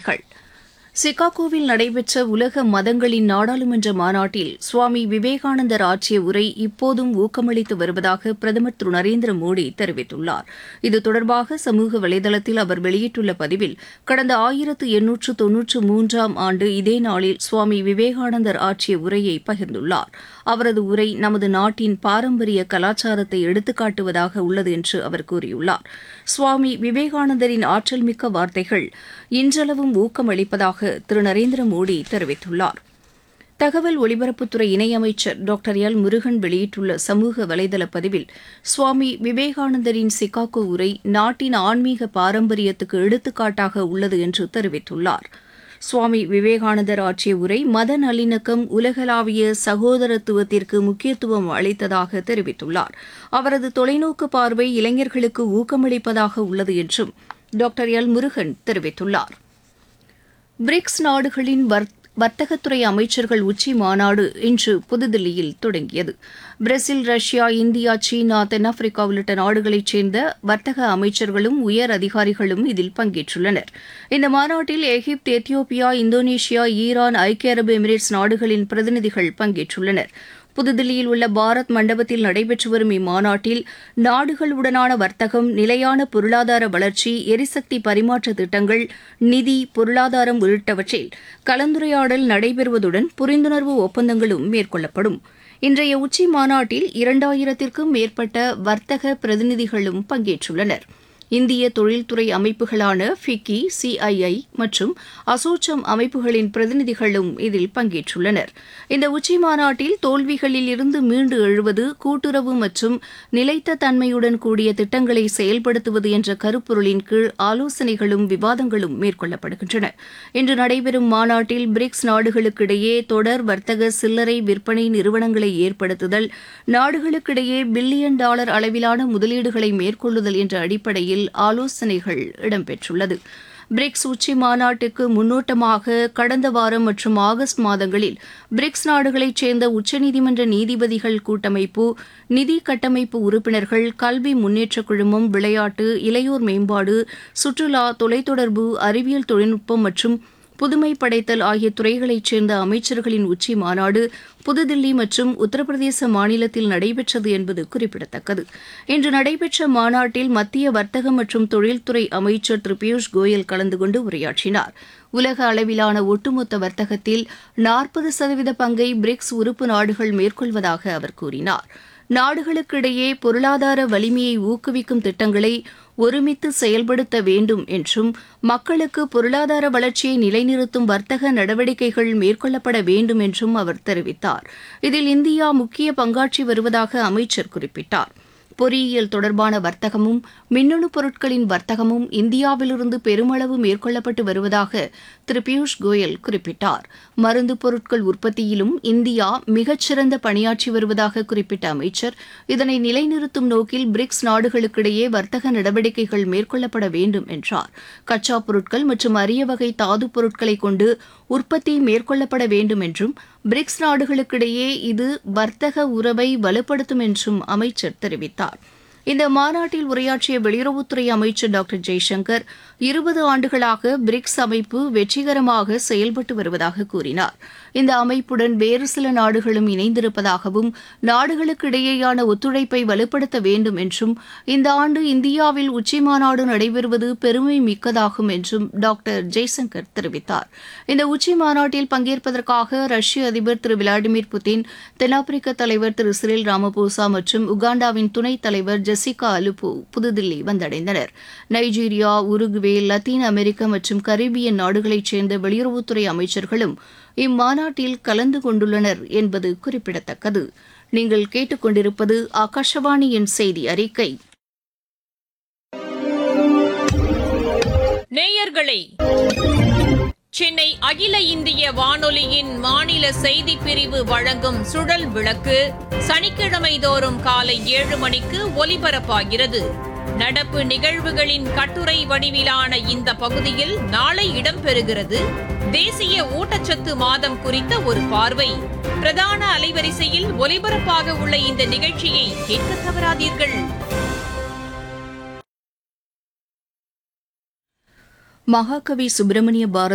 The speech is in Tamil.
செய்திகள் சிகாகோவில் நடைபெற்ற உலக மதங்களின் நாடாளுமன்ற மாநாட்டில் சுவாமி விவேகானந்தர் ஆற்றிய உரை இப்போதும் ஊக்கமளித்து வருவதாக பிரதமர் திரு நரேந்திர மோடி தெரிவித்துள்ளார் இது தொடர்பாக சமூக வலைதளத்தில் அவர் வெளியிட்டுள்ள பதிவில் கடந்த ஆயிரத்து எண்ணூற்று தொன்னூற்று மூன்றாம் ஆண்டு இதே நாளில் சுவாமி விவேகானந்தர் ஆற்றிய உரையை பகிர்ந்துள்ளார் அவரது உரை நமது நாட்டின் பாரம்பரிய கலாச்சாரத்தை எடுத்துக்காட்டுவதாக உள்ளது என்று அவர் கூறியுள்ளார் சுவாமி விவேகானந்தரின் ஆற்றல் மிக்க வார்த்தைகள் இன்றளவும் ஊக்கமளிப்பதாக திரு நரேந்திர மோடி தெரிவித்துள்ளார் தகவல் ஒலிபரப்புத்துறை இணையமைச்சர் டாக்டர் எல் முருகன் வெளியிட்டுள்ள சமூக வலைதள பதிவில் சுவாமி விவேகானந்தரின் சிகாகோ உரை நாட்டின் ஆன்மீக பாரம்பரியத்துக்கு எடுத்துக்காட்டாக உள்ளது என்று தெரிவித்துள்ளார் சுவாமி விவேகானந்தர் ஆற்றிய உரை மத நல்லிணக்கம் உலகளாவிய சகோதரத்துவத்திற்கு முக்கியத்துவம் அளித்ததாக தெரிவித்துள்ளார் அவரது தொலைநோக்கு பார்வை இளைஞர்களுக்கு ஊக்கமளிப்பதாக உள்ளது என்றும் டாக்டர் எல் முருகன் தெரிவித்துள்ளார் பிரிக்ஸ் நாடுகளின் வர்த்தகத்துறை அமைச்சர்கள் உச்சி மாநாடு இன்று புதுதில்லியில் தொடங்கியது பிரேசில் ரஷ்யா இந்தியா சீனா தென்னாப்பிரிக்கா உள்ளிட்ட நாடுகளைச் சேர்ந்த வர்த்தக அமைச்சர்களும் உயர் அதிகாரிகளும் இதில் பங்கேற்றுள்ளனர் இந்த மாநாட்டில் எகிப்து எத்தியோப்பியா இந்தோனேஷியா ஈரான் ஐக்கிய அரபு எமிரேட்ஸ் நாடுகளின் பிரதிநிதிகள் பங்கேற்றுள்ளனர் புதுதில்லியில் உள்ள பாரத் மண்டபத்தில் நடைபெற்று வரும் இம்மாநாட்டில் நாடுகளுடனான வர்த்தகம் நிலையான பொருளாதார வளர்ச்சி எரிசக்தி பரிமாற்ற திட்டங்கள் நிதி பொருளாதாரம் உள்ளிட்டவற்றில் கலந்துரையாடல் நடைபெறுவதுடன் புரிந்துணர்வு ஒப்பந்தங்களும் மேற்கொள்ளப்படும் இன்றைய உச்சி மாநாட்டில் இரண்டாயிரத்திற்கும் மேற்பட்ட வர்த்தக பிரதிநிதிகளும் பங்கேற்றுள்ளனா் இந்திய தொழில்துறை அமைப்புகளான ஃபிக்கி சிஐஐ மற்றும் அசோச்சம் அமைப்புகளின் பிரதிநிதிகளும் இதில் பங்கேற்றுள்ளனர் இந்த உச்சி மாநாட்டில் தோல்விகளில் இருந்து மீண்டு எழுவது கூட்டுறவு மற்றும் நிலைத்த தன்மையுடன் கூடிய திட்டங்களை செயல்படுத்துவது என்ற கருப்பொருளின் கீழ் ஆலோசனைகளும் விவாதங்களும் மேற்கொள்ளப்படுகின்றன இன்று நடைபெறும் மாநாட்டில் பிரிக்ஸ் நாடுகளுக்கிடையே தொடர் வர்த்தக சில்லறை விற்பனை நிறுவனங்களை ஏற்படுத்துதல் நாடுகளுக்கிடையே பில்லியன் டாலர் அளவிலான முதலீடுகளை மேற்கொள்ளுதல் என்ற அடிப்படையில் அடிப்படையில் ஆலோசனைகள் இடம்பெற்றுள்ளது பிரிக்ஸ் உச்சி மாநாட்டுக்கு முன்னோட்டமாக கடந்த வாரம் மற்றும் ஆகஸ்ட் மாதங்களில் பிரிக்ஸ் நாடுகளைச் சேர்ந்த உச்சநீதிமன்ற நீதிபதிகள் கூட்டமைப்பு நிதி கட்டமைப்பு உறுப்பினர்கள் கல்வி முன்னேற்றக் குழுமம் விளையாட்டு இளையோர் மேம்பாடு சுற்றுலா தொலைத்தொடர்பு அறிவியல் தொழில்நுட்பம் மற்றும் புதுமை படைத்தல் ஆகிய துறைகளைச் சேர்ந்த அமைச்சர்களின் உச்சி மாநாடு புதுதில்லி மற்றும் உத்தரப்பிரதேச மாநிலத்தில் நடைபெற்றது என்பது குறிப்பிடத்தக்கது இன்று நடைபெற்ற மாநாட்டில் மத்திய வர்த்தக மற்றும் தொழில்துறை அமைச்சர் திரு பியூஷ் கோயல் கலந்து கொண்டு உரையாற்றினார் உலக அளவிலான ஒட்டுமொத்த வர்த்தகத்தில் நாற்பது சதவீத பங்கை பிரிக்ஸ் உறுப்பு நாடுகள் மேற்கொள்வதாக அவர் கூறினார் நாடுகளுக்கிடையே பொருளாதார வலிமையை ஊக்குவிக்கும் திட்டங்களை ஒருமித்து செயல்படுத்த வேண்டும் என்றும் மக்களுக்கு பொருளாதார வளர்ச்சியை நிலைநிறுத்தும் வர்த்தக நடவடிக்கைகள் மேற்கொள்ளப்பட வேண்டும் என்றும் அவர் தெரிவித்தார் இதில் இந்தியா முக்கிய பங்காற்றி வருவதாக அமைச்சர் குறிப்பிட்டார் பொறியியல் தொடர்பான வர்த்தகமும் மின்னணு பொருட்களின் வர்த்தகமும் இந்தியாவிலிருந்து பெருமளவு மேற்கொள்ளப்பட்டு வருவதாக திரு பியூஷ் கோயல் குறிப்பிட்டார் மருந்து பொருட்கள் உற்பத்தியிலும் இந்தியா மிகச்சிறந்த பணியாற்றி வருவதாக குறிப்பிட்ட அமைச்சர் இதனை நிலைநிறுத்தும் நோக்கில் பிரிக்ஸ் நாடுகளுக்கிடையே வர்த்தக நடவடிக்கைகள் மேற்கொள்ளப்பட வேண்டும் என்றார் கச்சா பொருட்கள் மற்றும் அரிய வகை தாது பொருட்களை கொண்டு உற்பத்தி மேற்கொள்ளப்பட வேண்டும் என்றும் பிரிக்ஸ் நாடுகளுக்கிடையே இது வர்த்தக உறவை வலுப்படுத்தும் என்றும் அமைச்சர் தெரிவித்தார் இந்த மாநாட்டில் உரையாற்றிய வெளியுறவுத்துறை அமைச்சர் டாக்டர் ஜெய்சங்கர் இருபது ஆண்டுகளாக பிரிக்ஸ் அமைப்பு வெற்றிகரமாக செயல்பட்டு வருவதாக கூறினார் இந்த அமைப்புடன் வேறு சில நாடுகளும் இணைந்திருப்பதாகவும் நாடுகளுக்கு இடையேயான ஒத்துழைப்பை வலுப்படுத்த வேண்டும் என்றும் இந்த ஆண்டு இந்தியாவில் உச்சிமாநாடு நடைபெறுவது பெருமை மிக்கதாகும் என்றும் டாக்டர் ஜெய்சங்கர் தெரிவித்தார் இந்த உச்சி மாநாட்டில் பங்கேற்பதற்காக ரஷ்ய அதிபர் திரு விளாடிமிர் புட்டின் தென்னாப்பிரிக்க தலைவர் திரு சிறில் ராமபோசா மற்றும் உகாண்டாவின் துணைத் தலைவர் ஜெசிகா அலுப்பு புதுதில்லி வந்தடைந்தனர் நைஜீரியா உருகுவே லத்தீன் அமெரிக்க மற்றும் கரீபியன் நாடுகளைச் சேர்ந்த வெளியுறவுத்துறை அமைச்சர்களும் இம்மாநாட்டில் கலந்து கொண்டுள்ளனர் என்பது குறிப்பிடத்தக்கது நீங்கள் கேட்டுக்கொண்டிருப்பது ஆகாஷவாணியின் செய்தி அறிக்கை நேயர்களே சென்னை அகில இந்திய வானொலியின் மாநில செய்திப் பிரிவு வழங்கும் சுழல் விளக்கு சனிக்கிழமை தோறும் காலை ஏழு மணிக்கு ஒலிபரப்பாகிறது நடப்பு நிகழ்வுகளின் கட்டுரை வடிவிலான இந்த பகுதியில் நாளை இடம்பெறுகிறது தேசிய ஊட்டச்சத்து மாதம் குறித்த ஒரு பார்வை பிரதான அலைவரிசையில் ஒலிபரப்பாக உள்ள இந்த நிகழ்ச்சியை கேட்க தவறாதீர்கள் மகாகவி சுப்பிரமணிய பாரதி